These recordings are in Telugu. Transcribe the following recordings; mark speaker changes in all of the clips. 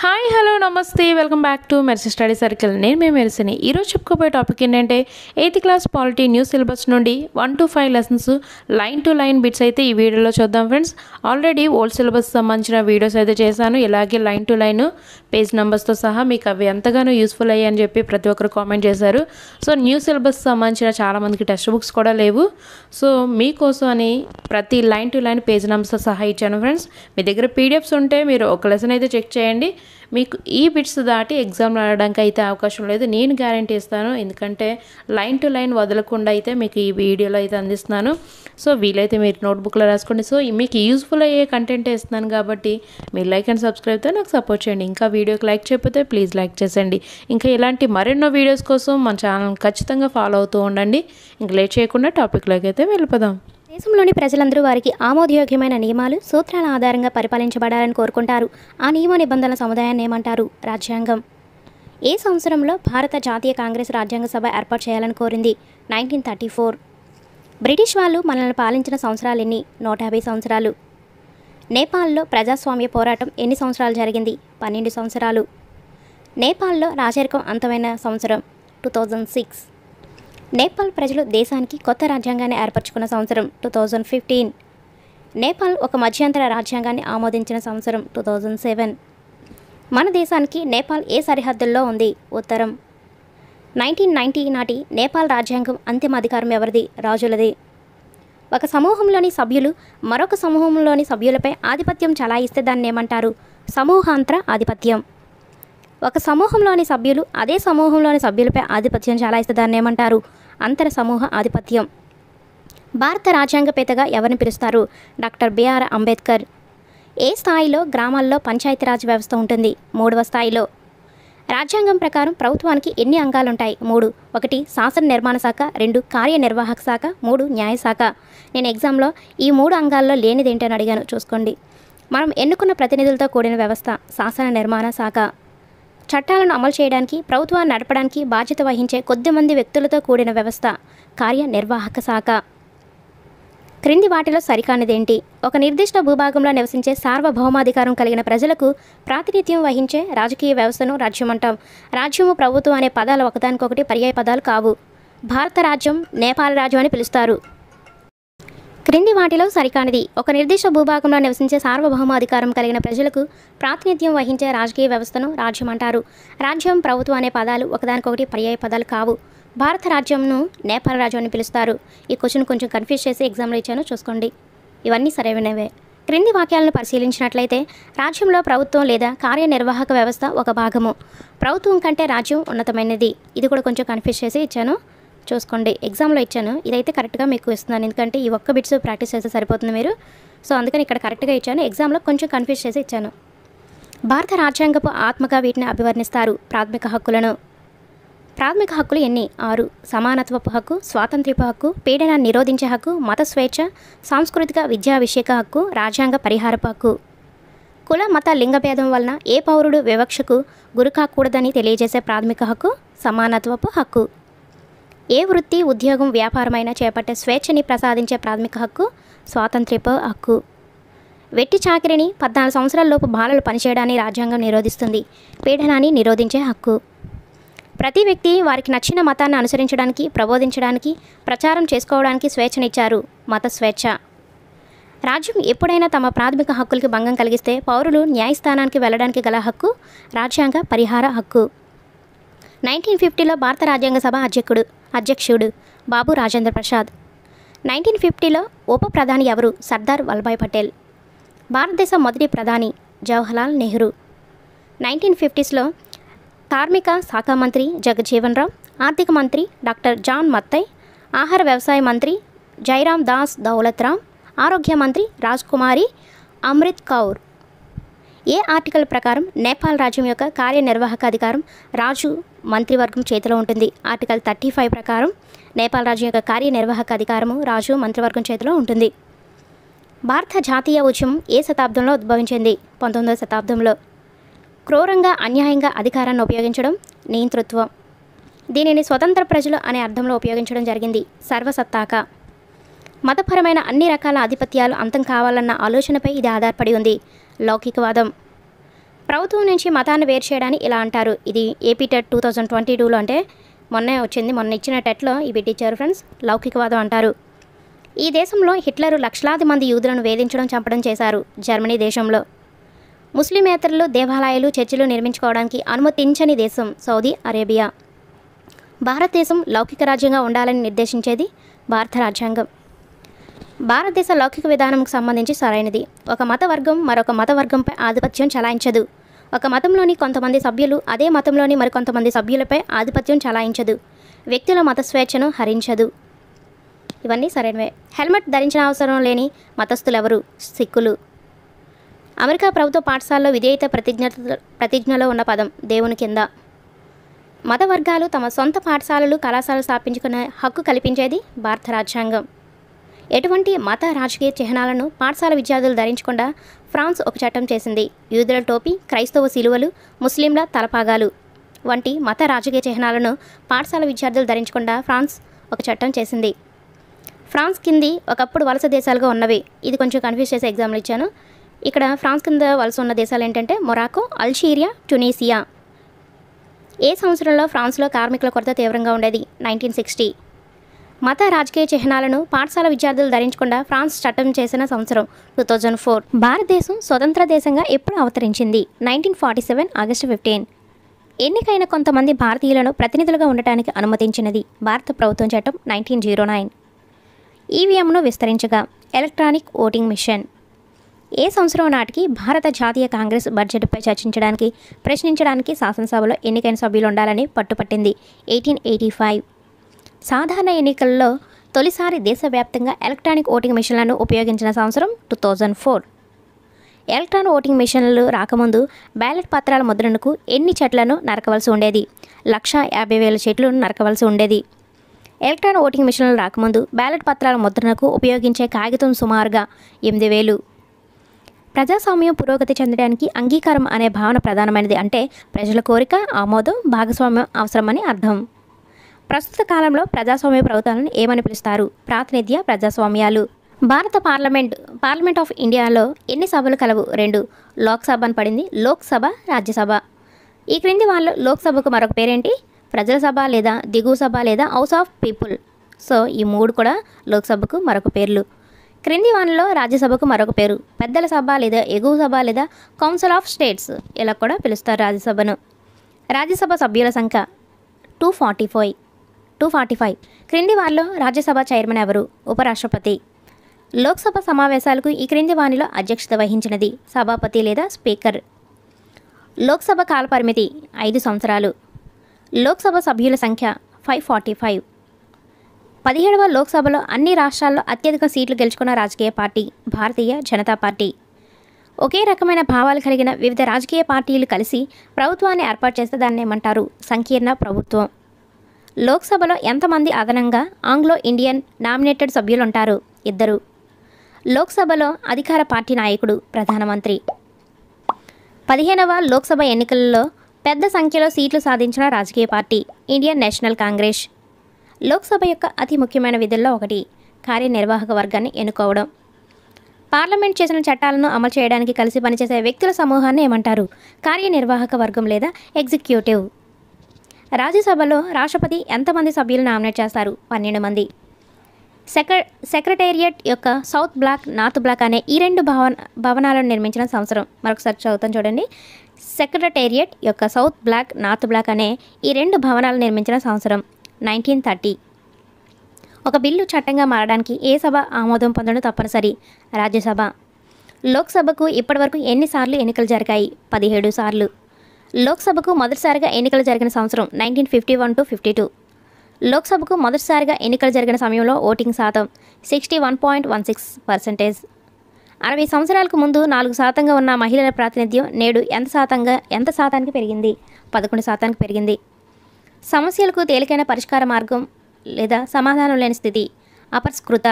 Speaker 1: హాయ్ హలో నమస్తే welcome back to Mercy study circle నేను మీ మెరిసిని ఈరోజు చెప్పుకోబోయే టాపిక్ ఏంటంటే eighth class polity new syllabus నుండి one to five lessons line to line bits అయితే ఈ వీడియోలో చూద్దాం ఫ్రెండ్స్ ఆల్రెడీ ఓల్డ్ సిలబస్ సంబంధించిన వీడియోస్ అయితే చేశాను ఇలాగే లైన్ టు లైన్ పేజ్ నెంబర్స్తో సహా మీకు అవి ఎంతగానో యూస్ఫుల్ అయ్యాయని చెప్పి ప్రతి ఒక్కరు కామెంట్ చేశారు సో న్యూ సిలబస్ సంబంధించిన చాలామందికి టెక్స్ట్ బుక్స్ కూడా లేవు సో మీకోసం అని ప్రతి లైన్ టు లైన్ పేజ్ నెంబర్స్తో సహా ఇచ్చాను ఫ్రెండ్స్ మీ దగ్గర పీడిఎఫ్స్ ఉంటే మీరు ఒక లెసన్ అయితే చెక్ చేయండి మీకు ఈ బిట్స్ దాటి ఎగ్జామ్ రాయడానికి అయితే అవకాశం లేదు నేను గ్యారంటీ ఇస్తాను ఎందుకంటే లైన్ టు లైన్ వదలకుండా అయితే మీకు ఈ వీడియోలో అయితే అందిస్తున్నాను సో వీలైతే మీరు నోట్బుక్లో రాసుకోండి సో మీకు యూస్ఫుల్ అయ్యే కంటెంట్ ఇస్తున్నాను కాబట్టి మీరు లైక్ అండ్ సబ్స్క్రైబ్తో నాకు సపోర్ట్ చేయండి ఇంకా వీడియోకి లైక్ చెప్పితే ప్లీజ్ లైక్ చేసేయండి ఇంకా ఇలాంటి మరెన్నో వీడియోస్ కోసం మన ఛానల్ ఖచ్చితంగా ఫాలో అవుతూ ఉండండి ఇంకా లేట్ చేయకుండా టాపిక్లోకి అయితే వెళ్ళిపోదాం
Speaker 2: దేశంలోని ప్రజలందరూ వారికి ఆమోదయోగ్యమైన నియమాలు సూత్రాల ఆధారంగా పరిపాలించబడాలని కోరుకుంటారు ఆ నియమ నిబంధనల సముదాయాన్ని ఏమంటారు రాజ్యాంగం ఏ సంవత్సరంలో భారత జాతీయ కాంగ్రెస్ రాజ్యాంగ సభ ఏర్పాటు చేయాలని కోరింది నైన్టీన్ థర్టీ ఫోర్ బ్రిటిష్ వాళ్ళు మనల్ని పాలించిన సంవత్సరాలు ఎన్ని నూట యాభై సంవత్సరాలు నేపాల్లో ప్రజాస్వామ్య పోరాటం ఎన్ని సంవత్సరాలు జరిగింది పన్నెండు సంవత్సరాలు నేపాల్లో రాజరికం అంతమైన సంవత్సరం టూ థౌజండ్ సిక్స్ నేపాల్ ప్రజలు దేశానికి కొత్త రాజ్యాంగాన్ని ఏర్పరచుకున్న సంవత్సరం టూ థౌజండ్ ఫిఫ్టీన్ నేపాల్ ఒక మధ్యంతర రాజ్యాంగాన్ని ఆమోదించిన సంవత్సరం టూ థౌజండ్ సెవెన్ మన దేశానికి నేపాల్ ఏ సరిహద్దుల్లో ఉంది ఉత్తరం నైన్టీన్ నైంటీ నాటి నేపాల్ రాజ్యాంగం అంతిమ అధికారం ఎవరిది రాజులది ఒక సమూహంలోని సభ్యులు మరొక సమూహంలోని సభ్యులపై ఆధిపత్యం చలాయిస్తే దాన్ని ఏమంటారు సమూహాంతర ఆధిపత్యం ఒక సమూహంలోని సభ్యులు అదే సమూహంలోని సభ్యులపై ఆధిపత్యం చలాయిస్తే దాన్ని ఏమంటారు అంతర సమూహ ఆధిపత్యం భారత రాజ్యాంగపేతగా ఎవరిని పిలుస్తారు డాక్టర్ బిఆర్ అంబేద్కర్ ఏ స్థాయిలో గ్రామాల్లో పంచాయతీరాజ్ వ్యవస్థ ఉంటుంది మూడవ స్థాయిలో రాజ్యాంగం ప్రకారం ప్రభుత్వానికి ఎన్ని అంగాలుంటాయి మూడు ఒకటి శాసన నిర్మాణ శాఖ రెండు కార్యనిర్వాహక శాఖ మూడు న్యాయశాఖ నేను ఎగ్జామ్లో ఈ మూడు అంగాల్లో లేనిదేంటని అడిగాను చూసుకోండి మనం ఎన్నుకున్న ప్రతినిధులతో కూడిన వ్యవస్థ శాసన నిర్మాణ శాఖ చట్టాలను అమలు చేయడానికి ప్రభుత్వాన్ని నడపడానికి బాధ్యత వహించే కొద్దిమంది వ్యక్తులతో కూడిన వ్యవస్థ కార్యనిర్వాహక శాఖ క్రింది వాటిలో సరికానిదేంటి ఒక నిర్దిష్ట భూభాగంలో నివసించే సార్వభౌమాధికారం కలిగిన ప్రజలకు ప్రాతినిధ్యం వహించే రాజకీయ వ్యవస్థను రాజ్యం అంటాం రాజ్యము ప్రభుత్వం అనే పదాలు ఒకదానికొకటి పర్యాయ పదాలు కావు భారత రాజ్యం నేపాల రాజ్యం అని పిలుస్తారు క్రింది వాటిలో సరికానిది ఒక నిర్దిష్ట భూభాగంలో నివసించే సార్వభౌమాధికారం కలిగిన ప్రజలకు ప్రాతినిధ్యం వహించే రాజకీయ వ్యవస్థను రాజ్యం అంటారు రాజ్యం ప్రభుత్వం అనే పదాలు ఒకదానికొకటి పర్యాయ పదాలు కావు భారత రాజ్యంను నేపాల రాజ్యం అని పిలుస్తారు ఈ క్వశ్చన్ కొంచెం కన్ఫ్యూజ్ చేసి ఎగ్జామ్లో ఇచ్చాను చూసుకోండి ఇవన్నీ సరైనవే క్రింది వాక్యాలను పరిశీలించినట్లయితే రాజ్యంలో ప్రభుత్వం లేదా కార్యనిర్వాహక వ్యవస్థ ఒక భాగము ప్రభుత్వం కంటే రాజ్యం ఉన్నతమైనది ఇది కూడా కొంచెం కన్ఫ్యూజ్ చేసి ఇచ్చాను చూసుకోండి ఎగ్జామ్లో ఇచ్చాను ఇదైతే కరెక్ట్గా మీకు ఇస్తున్నాను ఎందుకంటే ఈ ఒక్క బిట్స్ ప్రాక్టీస్ చేస్తే సరిపోతుంది మీరు సో అందుకని ఇక్కడ కరెక్ట్గా ఇచ్చాను ఎగ్జామ్లో కొంచెం కన్ఫ్యూజ్ చేసి ఇచ్చాను భారత రాజ్యాంగపు ఆత్మగా వీటిని అభివర్ణిస్తారు ప్రాథమిక హక్కులను ప్రాథమిక హక్కులు ఎన్ని ఆరు సమానత్వపు హక్కు స్వాతంత్ర్యపు హక్కు పీడనాన్ని నిరోధించే హక్కు మత స్వేచ్ఛ సాంస్కృతిక విద్యాభిషేక హక్కు రాజ్యాంగ పరిహారపు హక్కు కుల మత లింగ భేదం వలన ఏ పౌరుడు వివక్షకు గురి కాకూడదని తెలియజేసే ప్రాథమిక హక్కు సమానత్వపు హక్కు ఏ వృత్తి ఉద్యోగం వ్యాపారమైనా చేపట్టే స్వేచ్ఛని ప్రసాదించే ప్రాథమిక హక్కు స్వాతంత్ర్యపు హక్కు వెట్టి చాకిరిని పద్నాలుగు సంవత్సరాలలోపు బాలలు పనిచేయడాన్ని రాజ్యాంగం నిరోధిస్తుంది పీడనాన్ని నిరోధించే హక్కు ప్రతి వ్యక్తి వారికి నచ్చిన మతాన్ని అనుసరించడానికి ప్రబోధించడానికి ప్రచారం చేసుకోవడానికి స్వేచ్ఛనిచ్చారు మత స్వేచ్ఛ రాజ్యం ఎప్పుడైనా తమ ప్రాథమిక హక్కులకి భంగం కలిగిస్తే పౌరులు న్యాయస్థానానికి వెళ్ళడానికి గల హక్కు రాజ్యాంగ పరిహార హక్కు నైన్టీన్ ఫిఫ్టీలో భారత రాజ్యాంగ సభ అధ్యక్షుడు అధ్యక్షుడు బాబు రాజేంద్ర ప్రసాద్ నైన్టీన్ ఫిఫ్టీలో ఉప ప్రధాని ఎవరు సర్దార్ వల్లభాయ్ పటేల్ భారతదేశ మొదటి ప్రధాని జవహర్లాల్ నెహ్రూ నైన్టీన్ ఫిఫ్టీస్లో కార్మిక శాఖ మంత్రి జగజీవన్ రామ్ ఆర్థిక మంత్రి డాక్టర్ జాన్ మత్తయ్ ఆహార వ్యవసాయ మంత్రి జైరామ్ దాస్ దౌలత్ రామ్ ఆరోగ్య మంత్రి రాజ్ కుమారి అమృత్ కౌర్ ఏ ఆర్టికల్ ప్రకారం నేపాల్ రాజ్యం యొక్క కార్యనిర్వాహక అధికారం రాజు మంత్రివర్గం చేతిలో ఉంటుంది ఆర్టికల్ థర్టీ ఫైవ్ ప్రకారం నేపాల్ రాజ్యం యొక్క కార్యనిర్వాహక అధికారము రాజు మంత్రివర్గం చేతిలో ఉంటుంది భారత జాతీయ ఉద్యమం ఏ శతాబ్దంలో ఉద్భవించింది పంతొమ్మిదవ శతాబ్దంలో క్రూరంగా అన్యాయంగా అధికారాన్ని ఉపయోగించడం నియంతృత్వం దీనిని స్వతంత్ర ప్రజలు అనే అర్థంలో ఉపయోగించడం జరిగింది సర్వసత్తాక మతపరమైన అన్ని రకాల ఆధిపత్యాలు అంతం కావాలన్న ఆలోచనపై ఇది ఆధారపడి ఉంది లౌకికవాదం ప్రభుత్వం నుంచి మతాన్ని వేరు చేయడాన్ని ఇలా అంటారు ఇది AP TET two thousand twenty టూలో అంటే మొన్నే వచ్చింది మొన్న ఇచ్చిన టెట్లో ఇవి పెట్టించారు ఫ్రెండ్స్ లౌకికవాదం అంటారు ఈ దేశంలో హిట్లరు లక్షలాది మంది యూదులను వేధించడం చంపడం చేశారు జర్మనీ దేశంలో ముస్లిమేతరులు దేవాలయాలు చర్చిలు నిర్మించుకోవడానికి అనుమతించని దేశం సౌదీ అరేబియా భారతదేశం లౌకిక రాజ్యంగా ఉండాలని నిర్దేశించేది భారత రాజ్యాంగం భారతదేశ లౌకిక విధానంకు సంబంధించి సరైనది ఒక మత వర్గం మరొక మత వర్గంపై ఆధిపత్యం చలాయించదు ఒక మతంలోని కొంతమంది సభ్యులు అదే మతంలోని మరికొంతమంది సభ్యులపై ఆధిపత్యం చలాయించదు వ్యక్తుల మత స్వేచ్ఛను హరించదు ఇవన్నీ సరైనవే హెల్మెట్ ధరించిన అవసరం లేని మతస్థులెవరు సిక్కులు అమెరికా ప్రభుత్వ పాఠశాలలో విధేయత ప్రతిజ్ఞ ప్రతిజ్ఞలో ఉన్న పదం దేవుని కింద మత వర్గాలు తమ సొంత పాఠశాలలు కళాశాలలు స్థాపించుకునే హక్కు కల్పించేది భారత రాజ్యాంగం ఎటువంటి మత రాజకీయ చిహ్నాలను పాఠశాల విద్యార్థులు ధరించకుండా ఫ్రాన్స్ ఒక చట్టం చేసింది యూదుల టోపీ క్రైస్తవ శిలువలు ముస్లింల తలపాగాలు వంటి మత రాజకీయ చిహ్నాలను పాఠశాల విద్యార్థులు ధరించకుండా ఫ్రాన్స్ ఒక చట్టం చేసింది ఫ్రాన్స్ కింది ఒకప్పుడు వలస దేశాలుగా ఉన్నవి ఇది కొంచెం కన్ఫ్యూజ్ చేసే ఎగ్జామ్లు ఇచ్చాను ఇక్కడ ఫ్రాన్స్ కింద వలస ఉన్న దేశాలు ఏంటంటే మొరాకో అల్జీరియా టునీసియా ఏ సంవత్సరంలో ఫ్రాన్స్లో కార్మికుల కొరత తీవ్రంగా ఉండేది నైన్టీన్ సిక్స్టీ మత రాజకీయ చిహ్నాలను పాఠశాల విద్యార్థులు ధరించకుండా ఫ్రాన్స్ చట్టం చేసిన సంవత్సరం టూ థౌజండ్ ఫోర్ భారతదేశం స్వతంత్ర దేశంగా ఎప్పుడు అవతరించింది nineteen forty seven August fifteen ఎన్నికైన కొంతమంది భారతీయులను ప్రతినిధులుగా ఉండటానికి అనుమతించినది భారత ప్రభుత్వం చట్టం నైన్టీన్ జీరో నైన్ ఈవీఎంను విస్తరించగా ఎలక్ట్రానిక్ ఓటింగ్ మిషన్ ఏ సంవత్సరం నాటికి భారత జాతీయ కాంగ్రెస్ బడ్జెట్పై చర్చించడానికి ప్రశ్నించడానికి శాసనసభలో ఎన్నికైన సభ్యులు ఉండాలని పట్టుపట్టింది ఎయిటీన్ ఎయిటీ ఫైవ్ సాధారణ ఎన్నికల్లో తొలిసారి దేశవ్యాప్తంగా ఎలక్ట్రానిక్ ఓటింగ్ మిషన్లను ఉపయోగించిన సంవత్సరం two thousand four electron voting మిషన్లు రాకముందు బ్యాలెట్ పత్రాల ముద్రణకు ఎన్ని చెట్లను నరకవలసి ఉండేది లక్ష యాభై వేల చెట్లను నరకవలసి ఉండేది ఎలక్ట్రాన్ ఓటింగ్ మిషన్లు రాకముందు బ్యాలెట్ పత్రాల ముద్రణకు ఉపయోగించే కాగితం సుమారుగా ఎనిమిది వేలు ప్రజాస్వామ్యం పురోగతి చెందడానికి అంగీకారం అనే భావన ప్రధానమైనది అంటే ప్రజల కోరిక ఆమోదం భాగస్వామ్యం అవసరమని అర్థం ప్రస్తుత కాలంలో ప్రజాస్వామ్య ప్రభుత్వాలను ఏమని పిలుస్తారు ప్రాతినిధ్య ప్రజాస్వామ్యాలు భారత పార్లమెంట్ పార్లమెంట్ ఆఫ్ ఇండియాలో ఎన్ని సభలు కలవు రెండు లోక్సభ అని పడింది లోక్సభ రాజ్యసభ ఈ క్రింది వాళ్ళు లోక్సభకు మరొక పేరేంటి ప్రజల సభ లేదా దిగువ సభ లేదా హౌస్ ఆఫ్ పీపుల్ సో ఈ మూడు కూడా లోక్సభకు మరొక పేర్లు క్రింది వానిలో రాజ్యసభకు మరొక పేరు పెద్దల సభ లేదా ఎగువ సభ లేదా కౌన్సిల్ ఆఫ్ స్టేట్స్ ఇలా కూడా పిలుస్తారు రాజ్యసభను రాజ్యసభ సభ్యుల సంఖ్య two forty five two forty five క్రింది వారిలో రాజ్యసభ చైర్మన్ ఎవరు ఉపరాష్ట్రపతి లోక్సభ సమావేశాలకు ఈ క్రింది వానిలో అధ్యక్షత వహించినది సభాపతి లేదా స్పీకర్ లోక్సభ కాలపరిమితి ఐదు సంవత్సరాలు లోక్సభ సభ్యుల సంఖ్య ఫైవ్ ఫార్టీ ఫైవ్ పదిహేడవ లోక్సభలో అన్ని రాష్ట్రాల్లో అత్యధిక సీట్లు గెలుచుకున్న రాజకీయ పార్టీ భారతీయ జనతా పార్టీ ఒకే రకమైన భావాలు కలిగిన వివిధ రాజకీయ పార్టీలు కలిసి ప్రభుత్వాన్ని ఏర్పాటు చేస్తే దాన్ని ఏమంటారు సంకీర్ణ ప్రభుత్వం లోక్సభలో ఎంతమంది అదనంగా ఆంగ్లో ఇండియన్ నామినేటెడ్ సభ్యులు ఉంటారు ఇద్దరు లోక్సభలో అధికార పార్టీ నాయకుడు ప్రధానమంత్రి పదిహేనవ లోక్సభ ఎన్నికలలో పెద్ద సంఖ్యలో సీట్లు సాధించిన రాజకీయ party Indian National Congress Lok Sabha యొక్క అతి ముఖ్యమైన విధుల్లో ఒకటి కార్యనిర్వాహక వర్గాన్ని ఎన్నుకోవడం పార్లమెంట్ చేసిన చట్టాలను అమలు చేయడానికి కలిసి పనిచేసే వ్యక్తుల సమూహాన్ని ఏమంటారు కార్యనిర్వాహక వర్గం లేదా ఎగ్జిక్యూటివ్ రాజ్యసభలో రాష్ట్రపతి ఎంతమంది సభ్యులు నామినేట్ చేస్తారు పన్నెండు మంది సెక్ర సెక్రటేరియట్ యొక్క సౌత్ బ్లాక్ నార్త్ బ్లాక్ అనే ఈ రెండు భవన భవనాలను నిర్మించిన సంవత్సరం మరొకసారి చదువుతాం చూడండి సెక్రటేరియట్ యొక్క సౌత్ బ్లాక్ నార్త్ బ్లాక్ అనే ఈ రెండు భవనాలు నిర్మించిన సంవత్సరం నైన్టీన్ థర్టీ ఒక బిల్లు చట్టంగా మారడానికి ఏ సభ ఆమోదం పొందడం తప్పనిసరి రాజ్యసభ లోక్సభకు ఇప్పటివరకు ఎన్నిసార్లు ఎన్నికలు జరిగాయి పదిహేడు సార్లు లోక్సభకు మొదటిసారిగా ఎన్నికలు జరిగిన సంవత్సరం nineteen fifty one to fifty two లోక్సభకు మొదటిసారిగా ఎన్నికలు జరిగిన సమయంలో ఓటింగ్ శాతం sixty one point one six percentage అరవై సంవత్సరాలకు ముందు నాలుగు శాతంగా ఉన్న మహిళల ప్రాతినిధ్యం నేడు ఎంత శాతంగా ఎంత శాతానికి పెరిగింది పదకొండు శాతానికి పెరిగింది సమస్యలకు తేలికైన పరిష్కార మార్గం లేదా సమాధానం లేని స్థితి అపరిష్కృత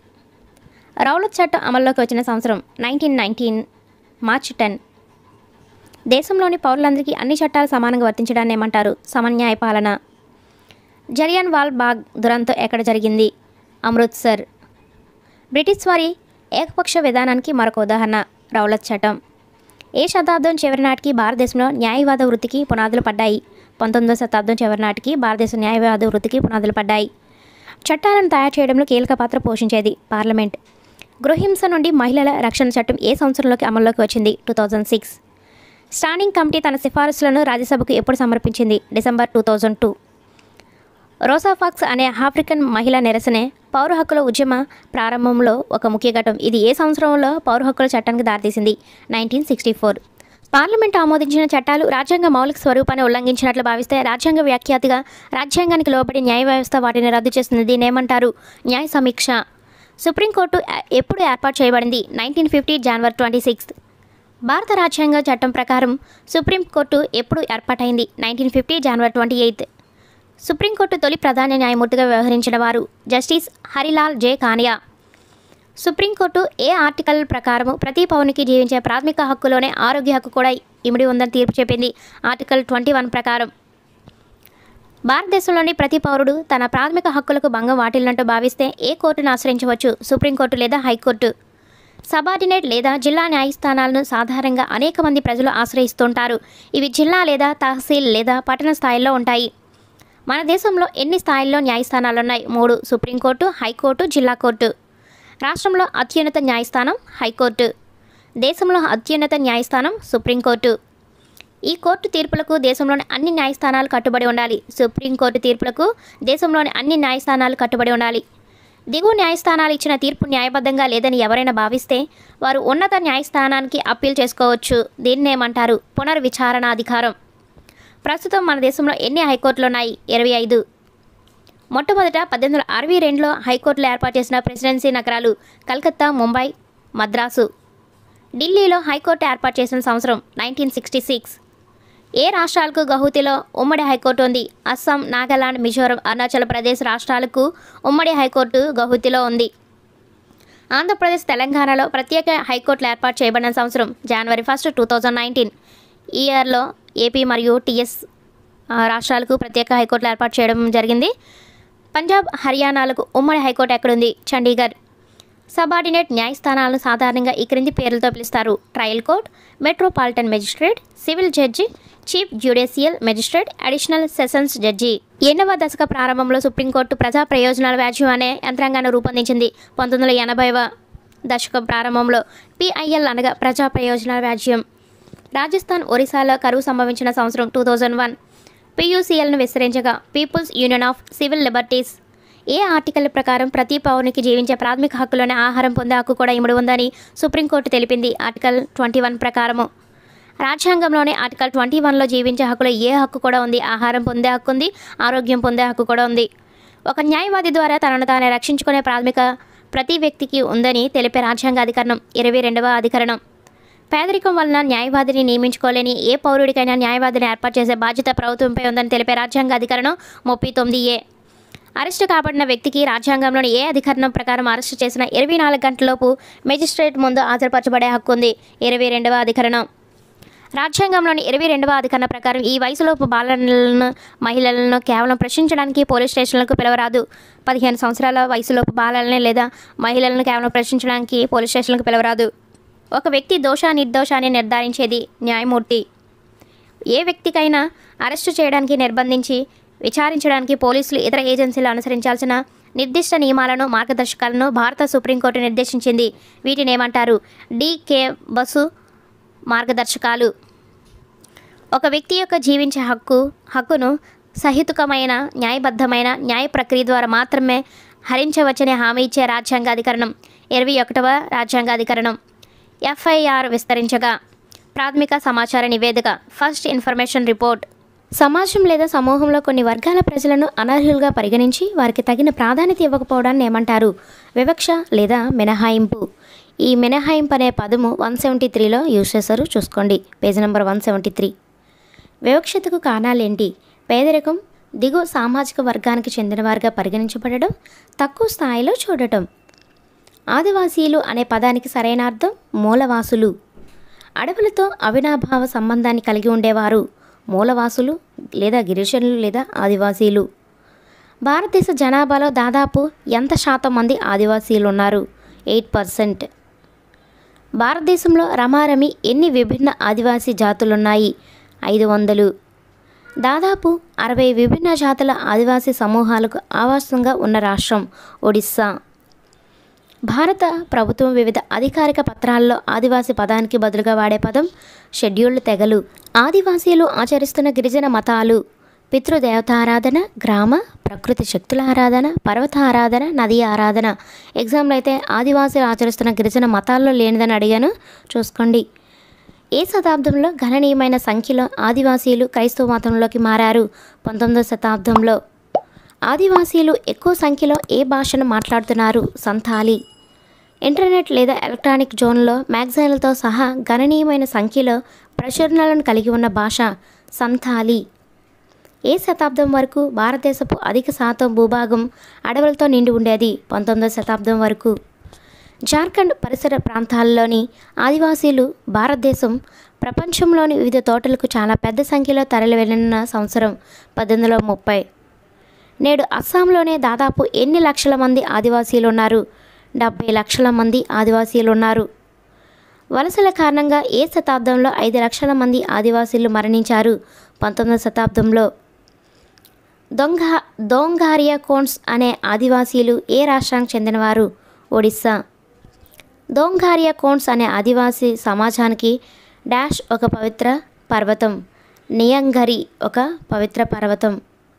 Speaker 2: రౌలత్ చట్టం అమల్లోకి వచ్చిన సంవత్సరం నైన్టీన్ నైన్టీన్ మార్చ్ టెన్ దేశంలోని పౌరులందరికీ అన్ని చట్టాలు సమానంగా వర్తించడాన్ని ఏమంటారు సమన్యాయ పాలన జలియన్ వాల్ బాగ్ దురంతం ఎక్కడ జరిగింది అమృత్సర్ బ్రిటిష్ వారి ఏకపక్ష విధానానికి మరొక ఉదాహరణ రౌలత్ చట్టం ఏ శతాబ్దం చివరి నాటికి భారతదేశంలో న్యాయవాద వృత్తికి పునాదులు పడ్డాయి పంతొమ్మిదవ శతాబ్దం చివరి నాటికి భారతదేశ న్యాయవాద వృత్తికి పునాదులు పడ్డాయి చట్టాలను తయారు చేయడంలో కీలక పాత్ర పోషించేది పార్లమెంట్ గృహహింస నుండి మహిళల రక్షణ చట్టం ఏ సంవత్సరంలోకి అమల్లోకి వచ్చింది two thousand six standing committee తన సిఫారసులను రాజ్యసభకు ఎప్పుడు సమర్పించింది December two thousand two Rosa Parks అనే ఆఫ్రికన్ మహిళా నిరసనే పౌర హక్కుల ఉద్యమ ప్రారంభంలో ఒక ముఖ్య ఘట్టం ఇది ఏ సంవత్సరంలో పౌర హక్కుల చట్టానికి దారితీసింది నైన్టీన్ సిక్స్టీ ఫోర్ పార్లమెంట్ ఆమోదించిన చట్టాలు రాజ్యాంగ మౌలిక స్వరూపాన్ని ఉల్లంఘించినట్లు భావిస్తే రాజ్యాంగ వ్యాఖ్యాతిగా రాజ్యాంగానికి లోబడి న్యాయ వ్యవస్థ వాటిని రద్దు చేస్తుంది దీని ఏమంటారు న్యాయ సమీక్ష సుప్రీంకోర్టు ఎ- ఎప్పుడు ఏర్పాటు చేయబడింది nineteen fifty January twenty sixth భారత రాజ్యాంగ చట్టం ప్రకారం సుప్రీంకోర్టు ఎప్పుడు ఏర్పాటైంది nineteen fifty January twenty eighth supreme court తొలి ప్రధాన న్యాయమూర్తిగా వ్యవహరించిన వారు justice Harilal J Kania supreme court ఏ ఆర్టికల్ ప్రకారం ప్రతి పౌరునికి జీవించే ప్రాథమిక హక్కులోనే ఆరోగ్య హక్కు కూడా ఇమిడి ఉందని తీర్పు చెప్పింది ఆర్టికల్ ట్వంటీ వన్ ప్రకారం భారతదేశంలోని ప్రతి పౌరుడు తన ప్రాథమిక హక్కులకు భంగం వాటిల్లినట్టు భావిస్తే ఏ కోర్టును ఆశ్రయించవచ్చు సుప్రీంకోర్టు లేదా హైకోర్టు సబార్డినేట్ లేదా జిల్లా న్యాయస్థానాలను సాధారణంగా అనేక మంది ప్రజలు ఆశ్రయిస్తుంటారు ఇవి జిల్లా లేదా తహసీల్ లేదా పట్టణ స్థాయిల్లో ఉంటాయి మన దేశంలో ఎన్ని స్థాయిల్లో న్యాయస్థానాలు ఉన్నాయి మూడు సుప్రీంకోర్టు హైకోర్టు జిల్లా కోర్టు రాష్ట్రంలో అత్యున్నత న్యాయస్థానం హైకోర్టు దేశంలో అత్యున్నత న్యాయస్థానం సుప్రీంకోర్టు ఈ కోర్టు తీర్పులకు దేశంలోని అన్ని న్యాయస్థానాలు కట్టుబడి ఉండాలి సుప్రీంకోర్టు తీర్పులకు దేశంలోని అన్ని న్యాయస్థానాలు కట్టుబడి ఉండాలి దిగువ న్యాయస్థానాలు ఇచ్చిన తీర్పు న్యాయబద్ధంగా లేదని ఎవరైనా భావిస్తే వారు ఉన్నత న్యాయస్థానానికి అప్పీల్ చేసుకోవచ్చు దీన్ని ఏమంటారు పునర్విచారణాధికారం ప్రస్తుతం మన దేశంలో ఎన్ని హైకోర్టులు ఉన్నాయి ఇరవై ఐదు మొట్టమొదట పద్దెనిమిది వందల అరవై రెండులో హైకోర్టులు ఏర్పాటు చేసిన ప్రెసిడెన్సీ నగరాలు కలకత్తా ముంబై మద్రాసు ఢిల్లీలో హైకోర్టు ఏర్పాటు చేసిన సంవత్సరం నైన్టీన్ సిక్స్టీ సిక్స్ ఏ రాష్ట్రాలకు గౌహతిలో ఉమ్మడి హైకోర్టు ఉంది అస్సాం నాగాలాండ్ మిజోరం అరుణాచల్ ప్రదేశ్ రాష్ట్రాలకు ఉమ్మడి హైకోర్టు గౌహతిలో ఉంది ఆంధ్రప్రదేశ్ తెలంగాణలో ప్రత్యేక హైకోర్టులు ఏర్పాటు చేయబడిన సంవత్సరం January first two thousand nineteen ఈ ఇయర్లో ఏపీ మరియు టీఎస్ ఆ, రాష్ట్రాలకు ప్రత్యేక హైకోర్టులు ఏర్పాటు చేయడం జరిగింది పంజాబ్ హర్యానాలకు ఉమ్మడి హైకోర్టు ఎక్కడుంది చండీగఢ్ సబార్డినేట్ న్యాయస్థానాలను సాధారణంగా ఈ క్రింది పేర్లతో పిలుస్తారు trial court metropolitan magistrate civil judge chief judicial magistrate additional sessions judge ఎన్నవ దశక ప్రారంభంలో సుప్రీంకోర్టు ప్రజా ప్రయోజనాల వ్యాజ్యం అనే యంత్రాంగాన్ని రూపొందించింది పంతొమ్మిది వందల ఎనభైవ దశకం ప్రారంభంలో పిఐఎల్ అనగా ప్రజా ప్రయోజనాల వ్యాజ్యం రాజస్థాన్ ఒరిస్సాలో కరువు సంభవించిన సంవత్సరం టూ థౌజండ్ వన్ పియూసీఎల్ను విస్తరించగా people's union of civil liberties ఏ ఆర్టికల్ ప్రకారం ప్రతి పౌరునికి జీవించే ప్రాథమిక హక్కులోనే ఆహారం పొందే హక్కు కూడా ఇమిడి ఉందని సుప్రీంకోర్టు తెలిపింది ఆర్టికల్ ట్వంటీ వన్ ప్రకారము రాజ్యాంగంలోనే ఆర్టికల్ ట్వంటీ వన్లో జీవించే హక్కులో ఏ హక్కు కూడా ఉంది ఆహారం పొందే హక్కు ఉంది ఆరోగ్యం పొందే హక్కు కూడా ఉంది ఒక న్యాయవాది ద్వారా తనను తానే రక్షించుకునే ప్రాథమిక ప్రతి వ్యక్తికి ఉందని తెలిపే రాజ్యాంగ అధికరణం ఇరవై రెండవ అధికరణం పేదరికం వలన న్యాయవాదిని నియమించుకోలేని ఏ పౌరుడికైనా న్యాయవాదిని ఏర్పాటు చేసే బాధ్యత ప్రభుత్వంపై ఉందని తెలిపే రాజ్యాంగ అధికరణం ముప్పై తొమ్మిది ఏ అరెస్టు కాబడిన వ్యక్తికి రాజ్యాంగంలోని ఏ అధికరణం ప్రకారం అరెస్టు చేసిన ఇరవై నాలుగు గంటలలోపు మెజిస్ట్రేట్ ముందు హాజరుపరచబడే హక్కు ఉంది ఇరవై రెండవ అధికరణం రాజ్యాంగంలోని ఇరవై రెండవ అధికరణ ప్రకారం ఈ వయసులోపు బాలలను మహిళలను కేవలం ప్రశ్నించడానికి పోలీస్ స్టేషన్లకు పిలవరాదు పదిహేను సంవత్సరాల వయసులోపు బాలలని లేదా మహిళలను కేవలం ప్రశ్నించడానికి పోలీస్ స్టేషన్లకు పిలవరాదు ఒక వ్యక్తి దోష నిర్దోషాన్ని నిర్ధారించేది న్యాయమూర్తి ఏ వ్యక్తికైనా అరెస్టు చేయడానికి నిర్బంధించి విచారించడానికి పోలీసులు ఇతర ఏజెన్సీలు అనుసరించాల్సిన నిర్దిష్ట నియమాలను మార్గదర్శకాలను భారత సుప్రీంకోర్టు నిర్దేశించింది వీటిని ఏమంటారు డికే బసు మార్గదర్శకాలు ఒక వ్యక్తి యొక్క జీవించే హక్కు హక్కును సహితుకమైన న్యాయబద్ధమైన న్యాయ ప్రక్రియ ద్వారా మాత్రమే హరించవచ్చని హామీ ఇచ్చే రాజ్యాంగాధికరణం ఇరవై ఒకటవ రాజ్యాంగాధికరణం ఎఫ్ఐఆర్ విస్తరించగా ప్రాథమిక సమాచార నివేదిక ఫస్ట్ ఇన్ఫర్మేషన్ రిపోర్ట్ సమాజం లేదా సమూహంలో కొన్ని వర్గాల ప్రజలను అనర్హులుగా పరిగణించి వారికి తగిన ప్రాధాన్యత ఇవ్వకపోవడాన్ని ఏమంటారు వివక్ష లేదా మినహాయింపు ఈ మినహాయింపు అనే పదము వన్ సెవెంటీ త్రీలో యూజ్ చేశారు చూసుకోండి page number one seventy three వివక్షతకు కారణాలేంటి పేదరికం దిగువ సామాజిక వర్గానికి చెందినవారుగా పరిగణించబడడం తక్కువ స్థాయిలో చూడటం ఆదివాసీలు అనే పదానికి సరైన అర్థం మూలవాసులు అడవులతో అవినాభావ సంబంధాన్ని కలిగి ఉండేవారు మూలవాసులు లేదా గిరిజనులు లేదా ఆదివాసీలు భారతదేశ జనాభాలో దాదాపు ఎంత శాతం మంది ఆదివాసీలు ఉన్నారు ఎయిట్ పర్సెంట్ భారతదేశంలో రమారమి ఎన్ని విభిన్న ఆదివాసీ జాతులున్నాయి ఐదు వందలు దాదాపు అరవై విభిన్న జాతుల ఆదివాసీ సమూహాలకు ఆవాసంగా ఉన్న రాష్ట్రం ఒడిస్సా భారత ప్రభుత్వం వివిధ అధికారిక పత్రాల్లో ఆదివాసీ పదానికి బదులుగా వాడే పదం షెడ్యూల్డ్ తెగలు ఆదివాసీలు ఆచరిస్తున్న గిరిజన మతాలు పితృదేవతారాధన గ్రామ ప్రకృతి శక్తుల ఆరాధన పర్వత ఆరాధన నది ఆరాధన ఎగ్జామ్లో అయితే ఆదివాసీలు ఆచరిస్తున్న గిరిజన మతాల్లో లేనిదని అడిగాను చూసుకోండి ఏ శతాబ్దంలో గణనీయమైన సంఖ్యలో ఆదివాసీలు క్రైస్తవ మతంలోకి మారారు పంతొమ్మిదవ శతాబ్దంలో ఆదివాసీలు ఎక్కువ సంఖ్యలో ఏ భాషను మాట్లాడుతున్నారు సంతాలి ఇంటర్నెట్ లేదా ఎలక్ట్రానిక్ జోన్లో మ్యాగజైన్లతో సహా గణనీయమైన సంఖ్యలో ప్రచురణలను కలిగి ఉన్న భాష సంతాలి ఏ శతాబ్దం వరకు భారతదేశపు అధిక శాతం భూభాగం అడవులతో నిండి ఉండేది పంతొమ్మిదవ శతాబ్దం వరకు జార్ఖండ్ పరిసర ప్రాంతాల్లోని ఆదివాసీలు భారతదేశం ప్రపంచంలోని వివిధ తోటలకు చాలా పెద్ద సంఖ్యలో తరలి వెళ్ళిన సంవత్సరం పద్దెనిమిది వందల ముప్పై నేడు అస్సాంలోనే దాదాపు ఎన్ని లక్షల మంది ఆదివాసీలు ఉన్నారు డెబ్బై లక్షల మంది ఆదివాసీలు ఉన్నారు వలసల కారణంగా ఏ శతాబ్దంలో ఐదు లక్షల మంది ఆదివాసీలు మరణించారు పంతొమ్మిదవ శతాబ్దంలో దొంగ దోంగారియా కోన్స్ అనే ఆదివాసీలు ఏ రాష్ట్రానికి చెందినవారు ఒడిస్సా దోంగారియా కోన్స్ అనే ఆదివాసీ సమాజానికి డాష్ ఒక పవిత్ర పర్వతం నియంగరి ఒక పవిత్ర పర్వతం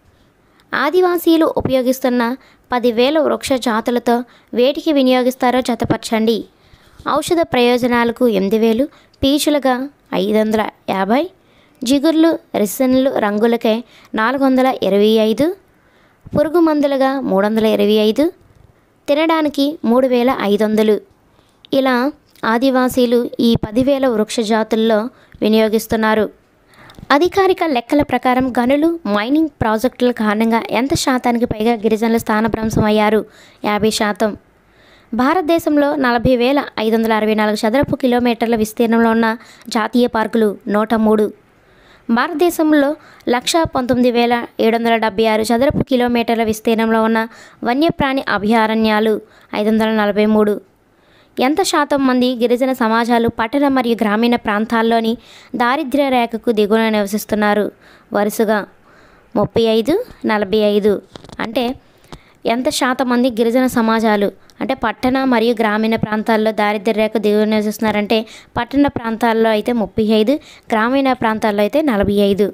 Speaker 2: ఆదివాసీలు ఉపయోగిస్తున్న పదివేల వృక్ష జాతులతో వేటికి వినియోగిస్తారో జతపరచండి ఔషధ ప్రయోజనాలకు ఎనిమిది వేలు పీచులుగా ఐదు వందల యాభై జిగుర్లు రిసన్లు రంగులకే నాలుగు వందల ఇరవై ఐదు పురుగు మందులుగా మూడు వందల ఇరవై ఐదు తినడానికి మూడు వేల ఐదు వందలు ఇలా ఆదివాసీలు ఈ పదివేల వృక్ష జాతుల్లో వినియోగిస్తున్నారు అధికారిక లెక్కల ప్రకారం గనులు మైనింగ్ ప్రాజెక్టుల కారణంగా ఎంత శాతానికి పైగా గిరిజనులు స్థానభ్రంశం అయ్యారు యాభై శాతం భారతదేశంలో నలభై వేల ఐదు వందల అరవై నాలుగు చదరపు కిలోమీటర్ల విస్తీర్ణంలో ఉన్న జాతీయ పార్కులు నూట మూడు భారతదేశంలో లక్ష పంతొమ్మిది వేల ఏడు వందల డెబ్బై ఆరు చదరపు కిలోమీటర్ల విస్తీర్ణంలో ఉన్న వన్యప్రాణి అభయారణ్యాలు ఐదు వందల నలభై మూడు ఎంత శాతం మంది గిరిజన సమాజాలు పట్టణ మరియు గ్రామీణ ప్రాంతాల్లోని దారిద్ర్య రేఖకు దిగువన నివసిస్తున్నారు వరుసగా ముప్పై ఐదు నలభై ఐదు అంటే ఎంత శాతం మంది గిరిజన సమాజాలు అంటే పట్టణ మరియు గ్రామీణ ప్రాంతాల్లో దారిద్ర్య రేఖ దిగువన నివసిస్తున్నారంటే పట్టణ ప్రాంతాల్లో అయితే ముప్పై ఐదు గ్రామీణ ప్రాంతాల్లో అయితే నలభై ఐదు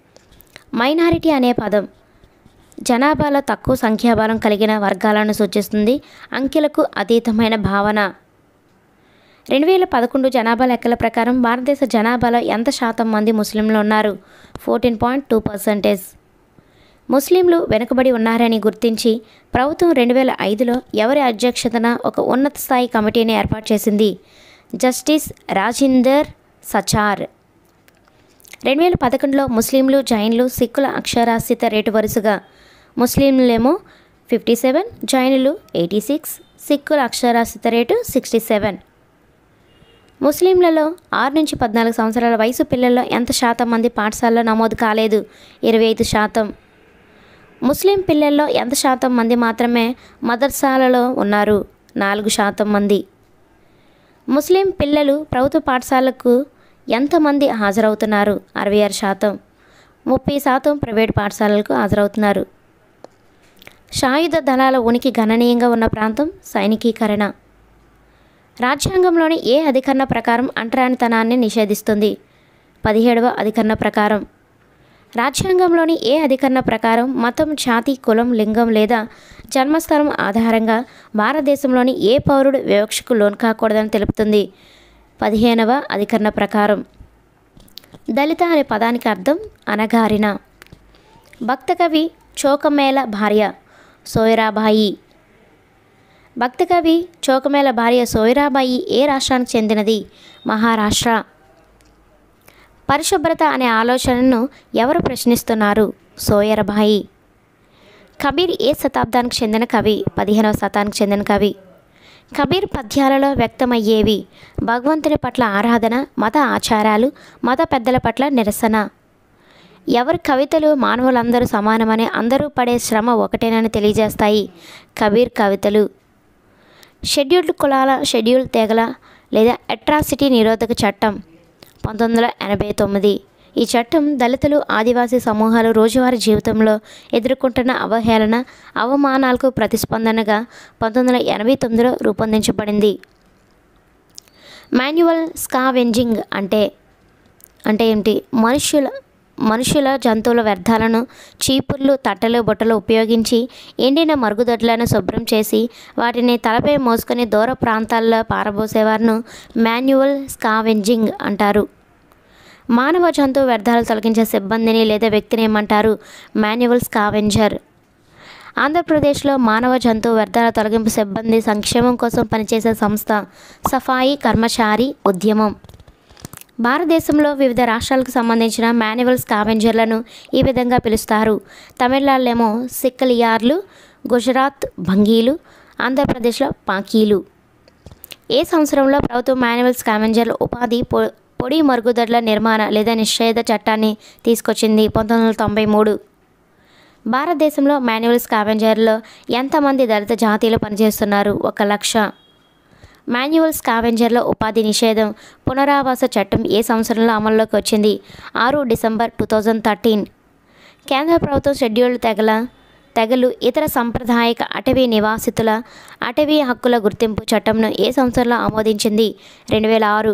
Speaker 2: మైనారిటీ అనే పదం జనాభాలో తక్కువ సంఖ్యాబలం కలిగిన వర్గాలను సూచిస్తుంది అంకెలకు అతీతమైన భావన రెండు వేల పదకొండు జనాభా లెక్కల ప్రకారం భారతదేశ జనాభాలో ఎంత శాతం మంది ముస్లింలు ఉన్నారు ఫోర్టీన్ పాయింట్ టూ పర్సెంటేజ్ ముస్లింలు వెనుకబడి ఉన్నారని గుర్తించి ప్రభుత్వం రెండు వేల ఐదులో ఎవరి అధ్యక్షతన ఒక ఉన్నత స్థాయి కమిటీని ఏర్పాటు చేసింది జస్టిస్ రాజిందర్ సచార్ రెండు వేల పదకొండులో ముస్లింలు జైన్లు సిక్కుల అక్షరాస్యత రేటు వరుసగా ముస్లింలేమో ఫిఫ్టీ సెవెన్ జైనులు ఎయిటీ సిక్స్ సిక్కుల అక్షరాస్యత రేటు సిక్స్టీ సెవెన్ ముస్లింలలో ఆరు నుంచి పద్నాలుగు సంవత్సరాల వయసు పిల్లల్లో ఎంత శాతం మంది పాఠశాలలో నమోదు కాలేదు ఇరవై ఐదు శాతం ముస్లిం పిల్లల్లో ఎంత శాతం మంది మాత్రమే మదర్సాలలో ఉన్నారు నాలుగు శాతం మంది ముస్లిం పిల్లలు ప్రభుత్వ పాఠశాలకు ఎంతమంది హాజరవుతున్నారు అరవై ఆరు శాతం ముప్పై శాతం ప్రైవేట్ పాఠశాలలకు హాజరవుతున్నారు సాయుధ దళాల ఉనికి గణనీయంగా ఉన్న ప్రాంతం సైనికీకరణ రాజ్యాంగంలోని ఏ అధికరణ ప్రకారం అంటరానితనాన్ని నిషేధిస్తుంది పదిహేడవ అధికరణ ప్రకారం రాజ్యాంగంలోని ఏ అధికరణ ప్రకారం మతం జాతి కులం లింగం లేదా జన్మస్థలం ఆధారంగా భారతదేశంలోని ఏ పౌరుడు వివక్షకు లోన్ కాకూడదని తెలుపుతుంది పదిహేనవ అధికరణ ప్రకారం దళిత అనే పదానికి అర్థం అనగారిన భక్త కవి చోకమేళ భార్య సోయరాబాయి భక్త కవి చోకమేళ భార్య సోయరాబాయి ఏ రాష్ట్రానికి చెందినది మహారాష్ట్ర పరిశుభ్రత అనే ఆలోచనను ఎవరు ప్రశ్నిస్తున్నారు సోయరబాయి కబీర్ ఏ శతాబ్దానికి చెందిన కవి పదిహేనవ శతానికి చెందిన కవి కబీర్ పద్యాలలో వ్యక్తమయ్యేవి భగవంతుని పట్ల ఆరాధన మత ఆచారాలు మత పెద్దల పట్ల నిరసన ఎవరి కవితలు మానవులందరూ సమానమని అందరూ పడే శ్రమ ఒకటేనని తెలియజేస్తాయి కబీర్ కవితలు షెడ్యూల్డ్ కులాల షెడ్యూల్ తెగల లేదా అట్రాసిటీ నిరోధక చట్టం పంతొమ్మిది వందల ఎనభై తొమ్మిది ఈ చట్టం దళితులు ఆదివాసీ సమూహాలు రోజువారీ జీవితంలో ఎదుర్కొంటున్న అవహేళన అవమానాలకు ప్రతిస్పందనగా పంతొమ్మిది వందల ఎనభై తొమ్మిదిలో రూపొందించబడింది మాన్యువల్ స్కావెంజింగ్ అంటే అంటే ఏంటి మనుష్యుల మనుషుల జంతువుల వ్యర్థాలను చీపుర్లు తట్టలు బుట్టలు ఉపయోగించి ఎండిన మరుగుదొడ్లను శుభ్రం చేసి వాటిని తలపై మోసుకొని దూర ప్రాంతాల్లో పారబోసేవారును మాన్యువల్ స్కావెంజింగ్ అంటారు మానవ జంతువు వ్యర్థాలు తొలగించే సిబ్బందిని లేదా వ్యక్తిని ఏమంటారు మాన్యువల్ స్కావెంజర్ ఆంధ్రప్రదేశ్లో మానవ జంతువు వ్యర్థాల తొలగింపు సిబ్బంది సంక్షేమం కోసం పనిచేసే సంస్థ సఫాయి కర్మచారి ఉద్యమం భారతదేశంలో వివిధ రాష్ట్రాలకు సంబంధించిన మాన్యువల్ స్కావెంజర్లను ఈ విధంగా పిలుస్తారు తమిళనాడులేమో సిక్కలియార్లు గుజరాత్ భంగీలు ఆంధ్రప్రదేశ్లో పాకీలు ఏ సంవత్సరంలో ప్రభుత్వం మాన్యువల్ స్కావెంజర్ల ఉపాధి పొ పొడి మరుగుదొడ్ల నిర్మాణ లేదా నిషేధ చట్టాన్ని తీసుకొచ్చింది పంతొమ్మిది వందల తొంభై మూడు భారతదేశంలో మాన్యువల్ స్కావెంజర్లో ఎంతమంది దళిత జాతీయులు పనిచేస్తున్నారు ఒక లక్ష మాన్యువల్ స్కావెంజర్ల ఉపాధి నిషేధం పునరావాస చట్టం ఏ సంవత్సరంలో అమల్లోకి వచ్చింది ఆరు డిసెంబర్ టూ థౌజండ్ థర్టీన్ కేంద్ర ప్రభుత్వం షెడ్యూల్డ్ తెగల తెగలు ఇతర సాంప్రదాయక అటవీ నివాసితుల అటవీ హక్కుల గుర్తింపు చట్టంను ఏ సంవత్సరంలో ఆమోదించింది రెండు వేల ఆరు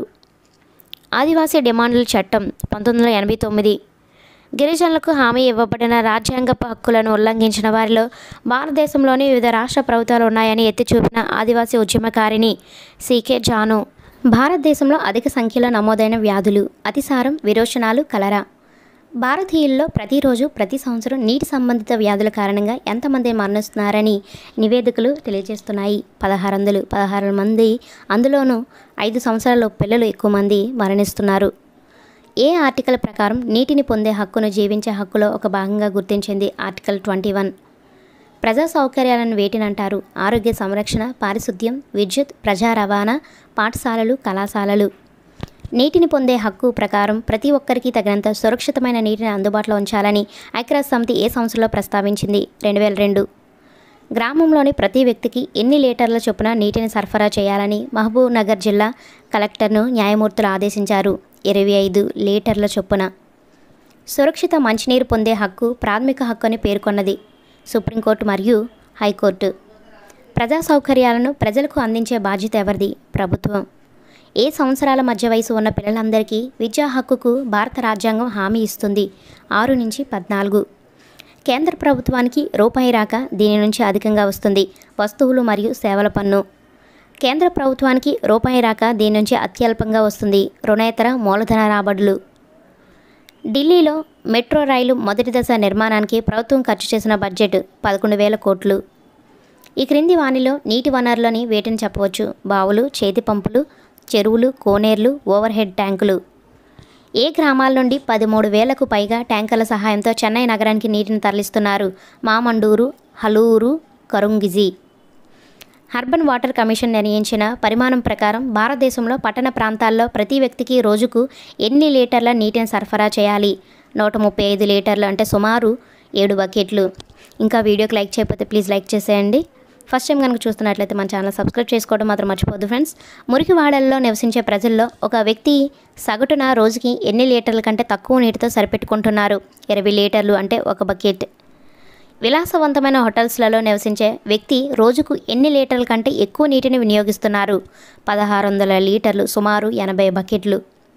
Speaker 2: ఆదివాసీ డిమాండ్ల చట్టం పంతొమ్మిది వందల ఎనభై తొమ్మిది గిరిజనులకు హామీ ఇవ్వబడిన రాజ్యాంగపు హక్కులను ఉల్లంఘించిన వారిలో భారతదేశంలోని వివిధ రాష్ట్ర ప్రభుత్వాలు ఉన్నాయని ఎత్తి చూపిన ఆదివాసీ ఉద్యమకారిణి సీకే జాను భారతదేశంలో అధిక సంఖ్యలో నమోదైన వ్యాధులు అతిసారం విరోచనాలు కలరా భారతీయుల్లో ప్రతిరోజు ప్రతి సంవత్సరం నీటి సంబంధిత వ్యాధుల కారణంగా ఎంతమంది మరణిస్తున్నారని నివేదికలు తెలియజేస్తున్నాయి పదహారు వందలు పదహారు మంది అందులోనూ ఐదు సంవత్సరాల పిల్లలు ఎక్కువ మంది మరణిస్తున్నారు ఏ ఆర్టికల్ ప్రకారం నీటిని పొందే హక్కును జీవించే హక్కులో ఒక భాగంగా గుర్తించింది ఆర్టికల్ ట్వంటీ వన్ ప్రజా సౌకర్యాలను వేటినంటారు ఆరోగ్య సంరక్షణ పారిశుద్ధ్యం విద్యుత్ ప్రజా రవాణా పాఠశాలలు కళాశాలలు నీటిని పొందే హక్కు ప్రకారం ప్రతి ఒక్కరికి తగినంత సురక్షితమైన నీటిని అందుబాటులో ఉంచాలని ఐక్యరాజ్య సమితి ఏ సంవత్సరంలో ప్రస్తావించింది రెండు వేల రెండు గ్రామంలోని ప్రతి వ్యక్తికి ఎన్ని లీటర్ల చొప్పున నీటిని సరఫరా చేయాలని మహబూబ్ నగర్ జిల్లా కలెక్టర్ను న్యాయమూర్తులు ఆదేశించారు ఇరవై ఐదు లీటర్ల చొప్పున సురక్షిత మంచినీరు పొందే హక్కు ప్రాథమిక హక్కు అని పేర్కొన్నది సుప్రీంకోర్టు మరియు హైకోర్టు ప్రజా సౌకర్యాలను ప్రజలకు అందించే బాధ్యత ఎవరిది ప్రభుత్వం ఏ సంవత్సరాల మధ్య వయసు ఉన్న పిల్లలందరికీ విద్యా హక్కుకు భారత రాజ్యాంగం హామీ ఇస్తుంది ఆరు నుంచి పద్నాలుగు కేంద్ర ప్రభుత్వానికి రూపాయి రాక దీని నుంచి అధికంగా వస్తుంది వస్తువులు మరియు సేవల పన్ను కేంద్ర ప్రభుత్వానికి రూపాయి రాక దీని నుంచి అత్యల్పంగా వస్తుంది రుణేతర మూలధన రాబడులు ఢిల్లీలో మెట్రో రైలు మొదటి దశ నిర్మాణానికి ప్రభుత్వం ఖర్చు చేసిన బడ్జెట్ పదకొండు వేల కోట్లు ఈ క్రింది వానిలో నీటి వనరులని వేటిని చెప్పవచ్చు బావులు చేతి పంపులు చెరువులు కోనేర్లు ఓవర్ హెడ్ ట్యాంకులు ఏ గ్రామాల నుండి పదమూడు వేలకు పైగా ట్యాంకర్ల సహాయంతో చెన్నై నగరానికి నీటిని తరలిస్తున్నారు Mamandur Haluru Karungizhi urban water commission నిర్ణయించిన పరిమాణం ప్రకారం భారతదేశంలో పట్టణ ప్రాంతాల్లో ప్రతి వ్యక్తికి రోజుకు ఎన్ని లీటర్ల నీటిని సరఫరా చేయాలి నూట ముప్పై ఐదు లీటర్లు అంటే సుమారు ఏడు బకెట్లు ఇంకా వీడియోకి లైక్ చేయకపోతే ప్లీజ్ లైక్ చేసేయండి ఫస్ట్ టైం కనుక చూస్తున్నట్లయితే మన ఛానల్ సబ్స్క్రైబ్ చేసుకోవడం మాత్రం మర్చిపోద్దు ఫ్రెండ్స్ మురికివాడల్లో నివసించే ప్రజల్లో ఒక వ్యక్తి సగటున రోజుకి ఎన్ని లీటర్ల కంటే తక్కువ నీటితో సరిపెట్టుకుంటున్నారు ఇరవై లీటర్లు అంటే ఒక బకెట్ విలాసవంతమైన హోటల్స్లలో నివసించే వ్యక్తి రోజుకు ఎన్ని లీటర్ల కంటే ఎక్కువ నీటిని వినియోగిస్తున్నారు పదహారు వందల లీటర్లు సుమారు ఎనభై బకెట్లు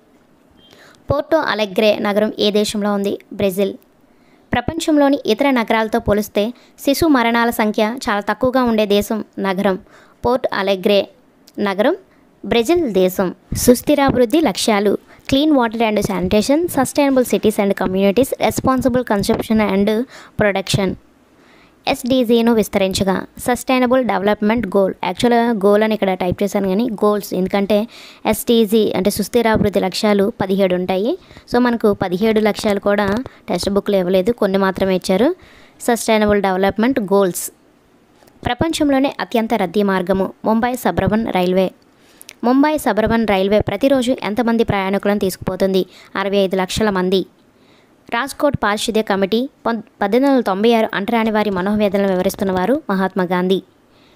Speaker 2: పోర్టో అలెగ్రే నగరం ఏ దేశంలో ఉంది బ్రెజిల్ ప్రపంచంలోని ఇతర నగరాలతో పోలిస్తే శిశు మరణాల సంఖ్య చాలా తక్కువగా ఉండే దేశం నగరం పోర్ట్ అలెగ్రే నగరం బ్రెజిల్ దేశం సుస్థిరాభివృద్ధి లక్ష్యాలు clean water and sanitation sustainable cities and communities responsible consumption and production ఎస్డీజీను విస్తరించగా సస్టైనబుల్ డెవలప్మెంట్ గోల్ యాక్చువల్గా గోల్ అని ఇక్కడ టైప్ చేశాను కానీ గోల్స్ ఎందుకంటే ఎస్టీజీ అంటే సుస్థిరాభివృద్ధి లక్ష్యాలు పదిహేడు ఉంటాయి సో మనకు పదిహేడు లక్ష్యాలు కూడా టెక్స్ట్ బుక్లో ఇవ్వలేదు కొన్ని మాత్రమే ఇచ్చారు సస్టైనబుల్ డెవలప్మెంట్ గోల్స్ ప్రపంచంలోనే అత్యంత రద్దీ మార్గము Mumbai suburban railway Mumbai suburban railway ప్రతిరోజు ఎంతమంది ప్రయాణికులను తీసుకుపోతుంది అరవై ఐదు లక్షల మంది రాజ్కోట్ పారిశుద్ధ్య కమిటీ పద్ పద్దెనిమిది వందల తొంభై ఆరు అంటరాని వారి మనోవేదనలు వివరిస్తున్నవారు మహాత్మా గాంధీ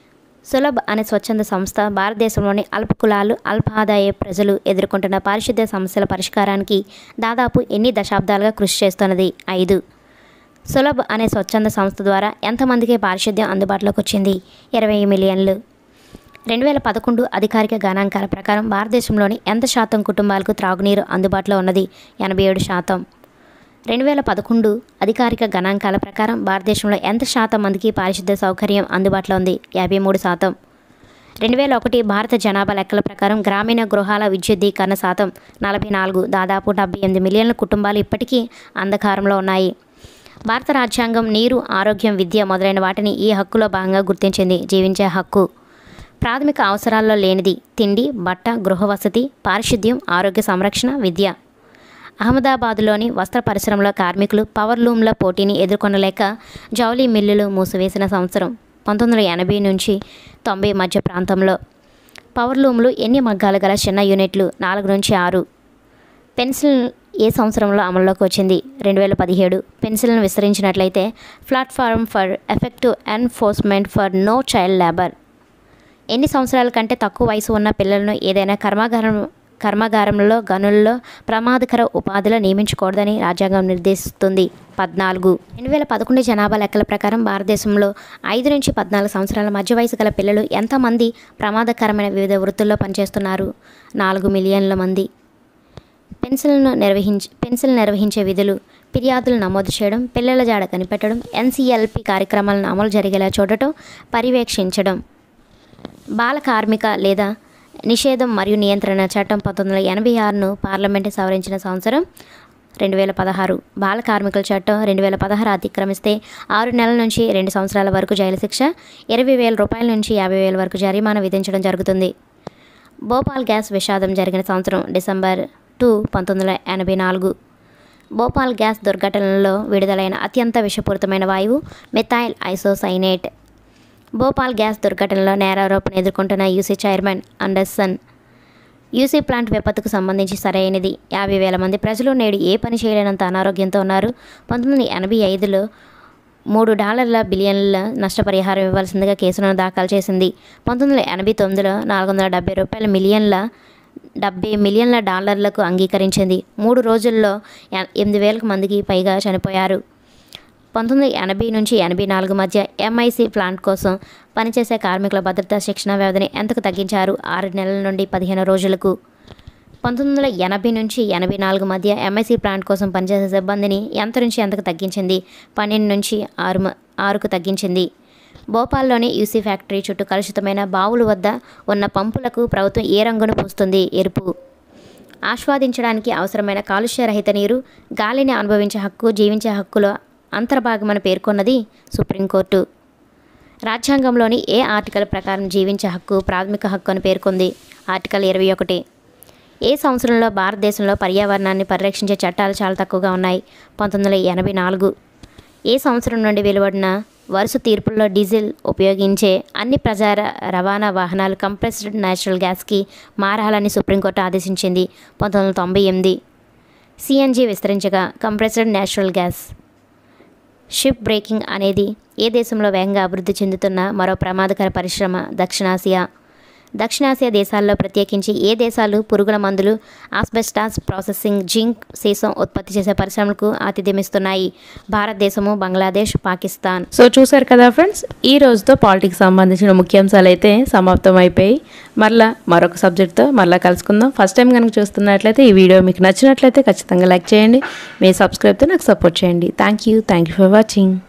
Speaker 2: సులభ్ అనే స్వచ్ఛంద సంస్థ భారతదేశంలోని అల్ప కులాలు అల్ప ఆదాయ ప్రజలు ఎదుర్కొంటున్న పారిశుద్ధ్య సమస్యల పరిష్కారానికి దాదాపు ఎన్ని దశాబ్దాలుగా కృషి చేస్తున్నది ఐదు సులభ్ అనే స్వచ్ఛంద సంస్థ ద్వారా ఎంతమందికి పారిశుద్ధ్యం అందుబాటులోకి వచ్చింది ఇరవై మిలియన్లు రెండు వేల పదకొండు అధికారిక గణాంకాల ప్రకారం భారతదేశంలోని ఎంత శాతం కుటుంబాలకు త్రాగునీరు అందుబాటులో ఉన్నది ఎనభై ఏడు శాతం రెండు వేల పదకొండు అధికారిక గణాంకాల ప్రకారం భారతదేశంలో ఎంత శాతం మందికి పారిశుద్ధ్య సౌకర్యం అందుబాటులో ఉంది యాభై మూడు శాతం రెండు వేల ఒకటి భారత జనాభా లెక్కల ప్రకారం గ్రామీణ గృహాల విద్యుద్దీకరణ శాతం నలభై నాలుగు దాదాపు డెబ్బై ఎనిమిది మిలియన్ల కుటుంబాలు ఇప్పటికీ అంధకారంలో ఉన్నాయి భారత రాజ్యాంగం నీరు ఆరోగ్యం విద్య మొదలైన వాటిని ఈ హక్కులో భాగంగా గుర్తించింది జీవించే హక్కు ప్రాథమిక అవసరాల్లో లేనిది తిండి బట్ట గృహ వసతి పారిశుద్ధ్యం ఆరోగ్య సంరక్షణ విద్య అహ్మదాబాదులోని వస్త్ర పరిశ్రమలో కార్మికులు పవర్ లూమ్ల పోటీని ఎదుర్కొనలేక జౌలీ మిల్లులు మూసివేసిన సంవత్సరం పంతొమ్మిది వందల ఎనభై నుంచి తొంభై మధ్య ప్రాంతంలో పవర్ లూమ్లు ఎన్ని మగ్గాలు గల చిన్న యూనిట్లు నాలుగు నుంచి ఆరు పెన్సిల్ ఏ సంవత్సరంలో అమల్లోకి వచ్చింది రెండు వేల పదిహేడు పెన్సిల్ను విస్తరించినట్లయితే platform for effective enforcement for no child labour ఎన్ని సంవత్సరాల కంటే తక్కువ వయసు ఉన్న పిల్లలను ఏదైనా కర్మాగారం కర్మాగారంలో గనుల్లో ప్రమాదకర ఉపాధిలో నియమించకూడదని రాజ్యాంగం నిర్దేశిస్తుంది పద్నాలుగు రెండు వేల పదకొండు జనాభా లెక్కల ప్రకారం భారతదేశంలో ఐదు నుంచి పద్నాలుగు సంవత్సరాల మధ్య వయసు గల పిల్లలు ఎంతమంది ప్రమాదకరమైన వివిధ వృత్తుల్లో పనిచేస్తున్నారు నాలుగు మిలియన్ల మంది పెన్సిల్ను నిర్వహించి పెన్సిల్ నిర్వహించే విధులు ఫిర్యాదులు నమోదు చేయడం పిల్లల జాడ కనిపెట్టడం ఎన్సీఎల్పి కార్యక్రమాలను అమలు జరిగేలా చూడటం పర్యవేక్షించడం బాల కార్మిక లేదా నిషేధం మరియు నియంత్రణ చట్టం పంతొమ్మిది వందల ఎనభై ఆరును పార్లమెంటు సవరించిన సంవత్సరం రెండు వేల పదహారు బాల కార్మికుల చట్టం రెండు వేల పదహారు అతిక్రమిస్తే ఆరు నెలల నుంచి రెండు సంవత్సరాల వరకు జైలు శిక్ష ఇరవై వేల రూపాయల నుంచి యాభై వేల వరకు జరిమానా విధించడం జరుగుతుంది భోపాల్ గ్యాస్ విషాదం జరిగిన సంవత్సరం డిసెంబర్ టూ పంతొమ్మిది వందల ఎనభై నాలుగు భోపాల్ గ్యాస్ దుర్ఘటనలో విడుదలైన అత్యంత విషపూరితమైన వాయువు మిథైల్ ఐసోసైనేట్ భోపాల్ గ్యాస్ దుర్ఘటనలో నేరారోపణ ఎదుర్కొంటున్న UC chairman Anderson UC plant విపత్తుకు సంబంధించి సరైనది యాభై వేల మంది ప్రజలు నేడు ఏ పని చేయలేనంత అనారోగ్యంతో ఉన్నారు పంతొమ్మిది వందల ఎనభై ఐదులో మూడు డాలర్ల బిలియన్ల నష్టపరిహారం ఇవ్వాల్సిందిగా కేసులను దాఖలు చేసింది పంతొమ్మిది వందల ఎనభై తొమ్మిదిలో నాలుగు వందల డెబ్బై రూపాయల మిలియన్ల డెబ్బై మిలియన్ల డాలర్లకు అంగీకరించింది మూడు రోజుల్లో ఎ- ఎనిమిది వేలకు మందికి పైగా చనిపోయారు పంతొమ్మిది వందల ఎనభై నుంచి ఎనభై నాలుగు మధ్య ఎంఐసి ప్లాంట్ కోసం పనిచేసే కార్మికుల భద్రతా శిక్షణ వ్యవధిని ఎంతకు తగ్గించారు ఆరు నెలల నుండి పదిహేను రోజులకు పంతొమ్మిది వందల ఎనభై నుంచి ఎనభై నాలుగు మధ్య ఎంఐసి ప్లాంట్ కోసం పనిచేసే సిబ్బందిని ఎంత నుంచి ఎంతకు తగ్గించింది పన్నెండు నుంచి ఆరు మ- ఆరుకు తగ్గించింది భోపాల్లోని యూసీ ఫ్యాక్టరీ చుట్టూ కలుషితమైన బావుల వద్ద ఉన్న పంపులకు ప్రభుత్వం ఏ రంగును పూస్తుంది ఎరుపు ఆస్వాదించడానికి అవసరమైన కాలుష్య రహిత నీరు గాలిని అనుభవించే హక్కు జీవించే హక్కులో అంతర్భాగమని పేర్కొన్నది సుప్రీంకోర్టు రాజ్యాంగంలోని ఏ ఆర్టికల్ ప్రకారం జీవించే హక్కు ప్రాథమిక హక్కు అని పేర్కొంది ఆర్టికల్ ఇరవై ఒకటి ఏ సంవత్సరంలో భారతదేశంలో పర్యావరణాన్ని పరిరక్షించే చట్టాలు చాలా తక్కువగా ఉన్నాయి పంతొమ్మిది వందల ఎనభై నాలుగు ఏ సంవత్సరం నుండి వెలువడిన వరుస తీర్పుల్లో డీజిల్ ఉపయోగించే అన్ని ప్రజా ర- రవాణా వాహనాలు కంప్రెస్డ్ నేచురల్ గ్యాస్కి మారాలని సుప్రీంకోర్టు ఆదేశించింది పంతొమ్మిది వందల తొంభై ఎనిమిది సిఎన్జి విస్తరించగా compressed natural gas ship breaking అనేది ఏ దేశంలో వేగంగా అభివృద్ధి చెందుతున్న మరో ప్రమాదకర పరిశ్రమ దక్షిణాసియా దక్షిణాసియా దేశాల్లో ప్రత్యేకించి ఏ దేశాలు పురుగుల మందులు ఆస్బెస్టాస్ ప్రాసెసింగ్ జింక్ సీసం ఉత్పత్తి చేసే పరిశ్రమలకు ఆతిథ్యమిస్తున్నాయి భారతదేశము బంగ్లాదేశ్ పాకిస్తాన్
Speaker 1: సో చూసారు కదా ఫ్రెండ్స్ ఈ రోజుతో పాలిటిక్స్ సంబంధించిన ముఖ్యాంశాలు అయితే సమాప్తం అయిపోయి మరలా మరొక సబ్జెక్ట్తో మరలా కలుసుకుందాం ఫస్ట్ టైం కనుక చూస్తున్నట్లయితే ఈ వీడియో మీకు నచ్చినట్లయితే ఖచ్చితంగా లైక్ చేయండి మీ సబ్స్క్రైబ్తో నాకు సపోర్ట్ చేయండి thank you thank you for watching